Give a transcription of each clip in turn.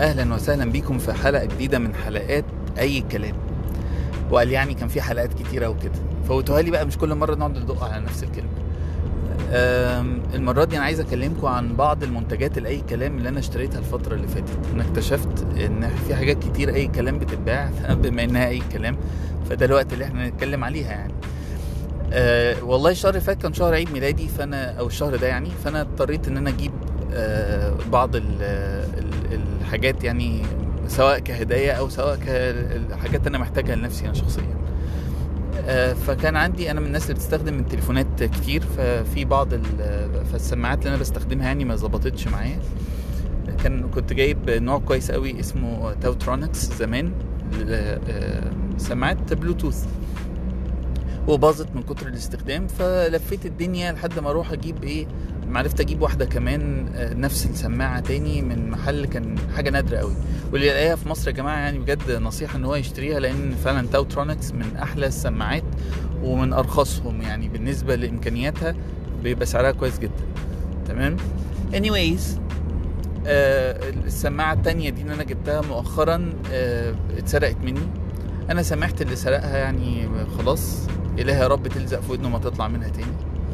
واهلا وسهلا بيكم في حلقه جديده من حلقات اي كلام وقال يعني كان في حلقات كتيره وكده فوتوها لي بقى مش كل مره نقعد ندق على نفس الكلمه أم، المره دي انا عايز اكلمكم عن بعض المنتجات الاي كلام اللي انا اشتريتها الفتره اللي فاتت انا اكتشفت ان في حاجات كتير اي كلام بتتباع بما انها اي كلام فده الوقت اللي احنا نتكلم عليها يعني أه والله الشهر اللي فات كان شهر عيد ميلادي فانا او الشهر ده يعني فانا اضطريت ان انا اجيب أه بعض ال ال الحاجات يعني سواء كهدايا او سواء كحاجات انا محتاجها لنفسي انا شخصيا آه، فكان عندي انا من الناس اللي بتستخدم التليفونات كتير ففي بعض ال- فالسماعات اللي انا بستخدمها يعني ما ظبطتش معايا كان كنت جايب نوع كويس قوي اسمه تاوترونكس زمان ل- آه، سماعات بلوتوث وباظت من كتر الاستخدام فلفيت الدنيا لحد ما اروح اجيب ايه معرفت اجيب واحده كمان آه، نفس السماعه تاني من محل كان حاجه نادره قوي واللي يلاقيها في مصر يا جماعه يعني بجد نصيحه ان هو يشتريها لان فعلا تاوترونكس من احلى السماعات ومن ارخصهم يعني بالنسبه لامكانياتها بيبقى سعرها كويس جدا تمام anyways آه السماعه التانية دي اللي انا جبتها مؤخرا آه اتسرقت مني انا سامحت اللي سرقها يعني خلاص اله يا رب تلزق في ودنه ما تطلع منها تاني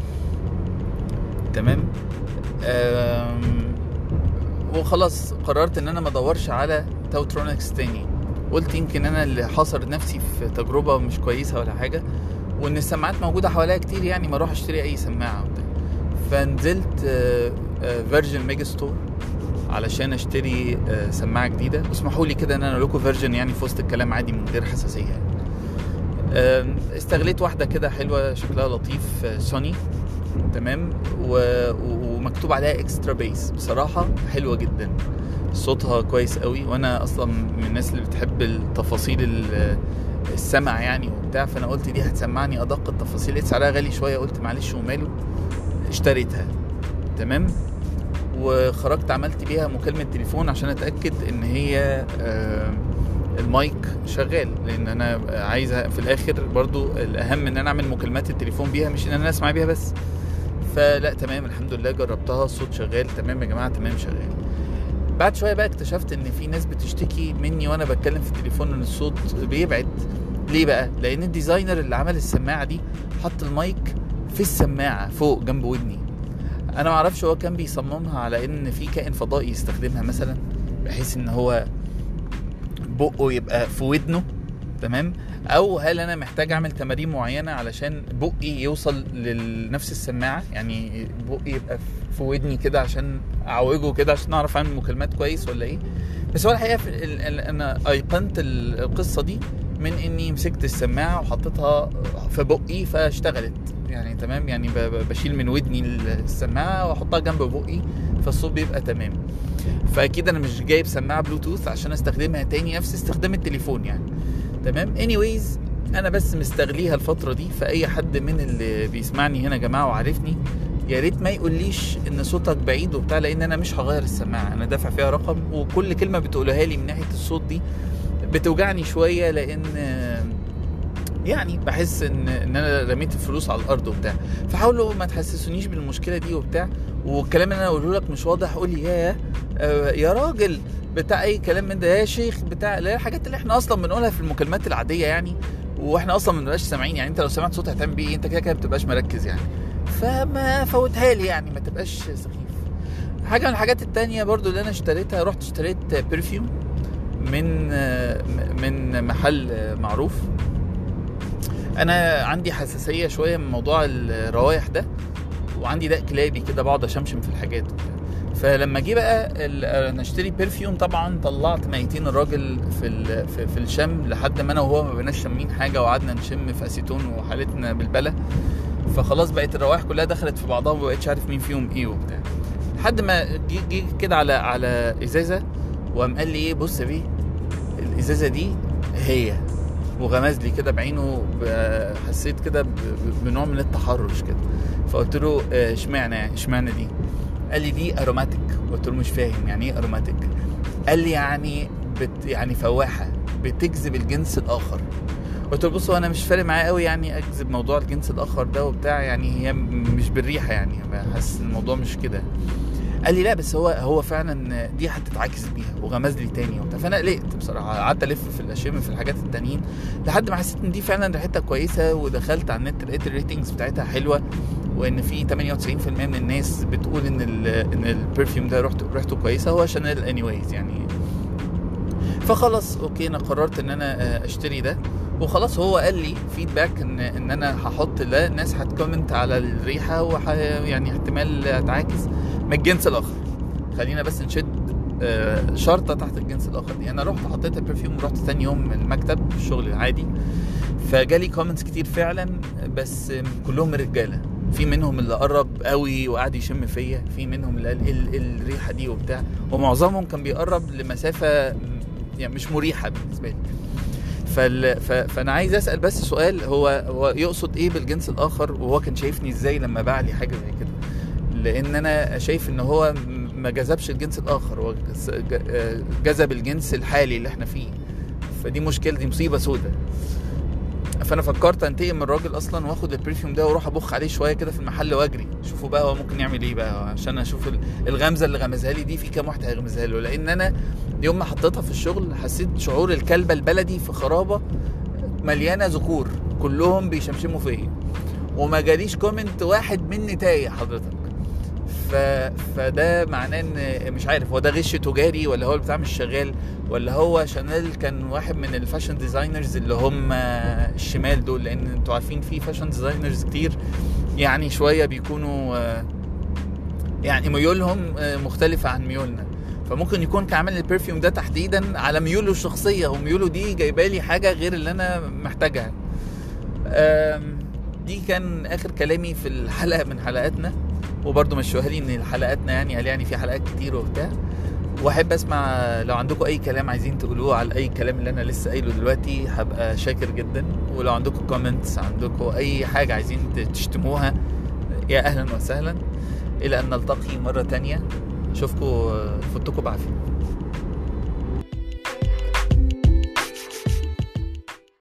تمام آم، وخلاص قررت ان انا ما ادورش على تاوترونكس تاني قلت يمكن انا اللي حاصر نفسي في تجربه مش كويسه ولا حاجه وان السماعات موجوده حواليا كتير يعني ما اروح اشتري اي سماعه وبتاع فنزلت فيرجن ميجا ستور علشان اشتري آه، سماعه جديده اسمحوا لي كده ان انا اقول لكم فيرجن يعني في وسط الكلام عادي من غير حساسيه يعني. آم، استغليت واحده كده حلوه شكلها لطيف آه، سوني تمام و... و- ومكتوب عليها اكسترا بيس بصراحه حلوه جدا صوتها كويس قوي وانا اصلا من الناس اللي بتحب التفاصيل ال- السمع يعني وبتاع فانا قلت دي هتسمعني ادق التفاصيل لقيت سعرها غالي شويه قلت معلش وماله اشتريتها تمام وخرجت عملت بيها مكالمه تليفون عشان اتاكد ان هي آه، المايك شغال لان انا عايزه في الاخر برضو الاهم ان انا اعمل مكالمات التليفون بيها مش ان انا اسمع بيها بس فلا تمام الحمد لله جربتها الصوت شغال تمام يا جماعه تمام شغال بعد شويه بقى اكتشفت ان في ناس بتشتكي مني وانا بتكلم في التليفون ان الصوت بيبعد ليه بقى لان الديزاينر اللي عمل السماعه دي حط المايك في السماعه فوق جنب ودني انا ما اعرفش هو كان بيصممها على ان في كائن فضائي يستخدمها مثلا بحيث ان هو بقه يبقى في ودنه تمام او هل انا محتاج اعمل تمارين معينه علشان بقي يوصل لنفس السماعه يعني بقي يبقى في ودني كده عشان اعوجه كده عشان اعرف اعمل مكالمات كويس ولا ايه بس هو الحقيقه في ال- ال- انا ايقنت ال- القصه دي من اني مسكت السماعه وحطيتها في بقي فاشتغلت يعني تمام يعني ب- ب- بشيل من ودني السماعه واحطها جنب بقي فالصوت بيبقى تمام فاكيد انا مش جايب سماعه بلوتوث عشان استخدمها تاني نفس استخدام التليفون يعني تمام anyways انا بس مستغليها الفتره دي فاي حد من اللي بيسمعني هنا يا جماعه وعارفني يا ريت ما يقوليش ان صوتك بعيد وبتاع لان انا مش هغير السماعه انا دافع فيها رقم وكل كلمه بتقولها لي من ناحيه الصوت دي بتوجعني شويه لان يعني بحس ان ان انا رميت الفلوس على الارض وبتاع فحاولوا ما تحسسونيش بالمشكله دي وبتاع والكلام اللي انا اقوله لك مش واضح قول لي يا آه، يا راجل بتاع اي كلام من ده يا شيخ بتاع اللي هي الحاجات اللي احنا اصلا بنقولها في المكالمات العاديه يعني واحنا اصلا ما بنبقاش سامعين يعني انت لو سمعت صوت هتعمل بيه إيه؟ انت كده كده ما بتبقاش مركز يعني فما فوتها لي يعني ما تبقاش سخيف حاجه من الحاجات التانية برضو اللي انا اشتريتها رحت اشتريت برفيوم من آه، من محل آه، معروف انا عندي حساسيه شويه من موضوع الروايح ده وعندي داء كلابي كده بقعد اشمشم في الحاجات وبتاع. فلما جه بقى ال- انا اشتري برفيوم طبعا طلعت ميتين الراجل في ال- في, في الشم لحد ما انا وهو ما بقيناش شامين حاجه وقعدنا نشم في اسيتون وحالتنا بالبلا فخلاص بقت الروائح كلها دخلت في بعضها وما بقتش عارف مين فيهم ايه وبتاع لحد ما جه جه كده على على ازازه وقام قال لي ايه بص يا بيه الازازه دي هي وغمز لي كده بعينه ب- حسيت كده ب- ب- بنوع من التحرش كده فقلت له آه، اشمعنى يعني اشمعنى دي قال لي دي اروماتيك قلت له مش فاهم يعني ايه اروماتيك قال لي يعني بت يعني فواحه بتجذب الجنس الاخر قلت له بص هو انا مش فارق معايا قوي يعني اجذب موضوع الجنس الاخر ده وبتاع يعني هي م- مش بالريحه يعني حاسس إن الموضوع مش كده قال لي لا بس هو هو فعلا دي هتتعاكس بيها وغمز لي تاني وبتاع فانا قلقت بصراحه قعدت الف في الاشم في الحاجات التانيين لحد ما حسيت ان دي فعلا ريحتها كويسه ودخلت على النت لقيت الريتنجز بتاعتها حلوه وان في 98% من الناس بتقول ان ال ان البرفيوم ده ريحته ريحته كويسه هو شانيل اني وايز يعني فخلاص اوكي انا قررت ان انا اشتري ده وخلاص هو قال لي فيدباك ان ان انا هحط ده الناس هتكومنت على الريحه وح يعني احتمال اتعاكس من الجنس الاخر خلينا بس نشد شرطه تحت الجنس الاخر دي انا رحت حطيت البرفيوم ورحت ثاني يوم المكتب الشغل العادي فجالي كومنتس كتير فعلا بس كلهم رجاله في منهم اللي قرب قوي وقعد يشم فيا في منهم اللي قال ال الريحه دي وبتاع ومعظمهم كان بيقرب لمسافه يعني مش مريحه بالنسبه لي فال... ف... فانا عايز اسال بس سؤال هو هو يقصد ايه بالجنس الاخر وهو كان شايفني ازاي لما باع لي حاجه زي كده لان انا شايف ان هو ما جذبش الجنس الاخر هو جذب الجنس الحالي اللي احنا فيه فدي مشكله دي مصيبه سودة فانا فكرت انتقم من الراجل اصلا واخد البرفيوم ده واروح ابخ عليه شويه كده في المحل واجري شوفوا بقى هو ممكن يعمل ايه بقى عشان اشوف الغمزه اللي غمزها لي دي في كام واحد هيغمزها له لان انا يوم ما حطيتها في الشغل حسيت شعور الكلبه البلدي في خرابه مليانه ذكور كلهم بيشمشموا فيا وما جاليش كومنت واحد مني تايه حضرتك ف... فده معناه ان مش عارف هو ده غش تجاري ولا هو البتاع مش شغال ولا هو شانيل كان واحد من الفاشن ديزاينرز اللي هم الشمال دول لان انتوا عارفين في فاشن ديزاينرز كتير يعني شويه بيكونوا يعني ميولهم مختلفه عن ميولنا فممكن يكون كان عامل البرفيوم ده تحديدا على ميوله الشخصيه وميوله دي جايبه لي حاجه غير اللي انا محتاجها دي كان اخر كلامي في الحلقه من حلقاتنا وبرضه مشوها لي ان حلقاتنا يعني قال يعني في حلقات كتير وبتاع واحب اسمع لو عندكم اي كلام عايزين تقولوه على اي كلام اللي انا لسه قايله دلوقتي هبقى شاكر جدا ولو عندكم كومنتس عندكم اي حاجه عايزين تشتموها يا اهلا وسهلا الى ان نلتقي مره تانية اشوفكم فوتكم بعافيه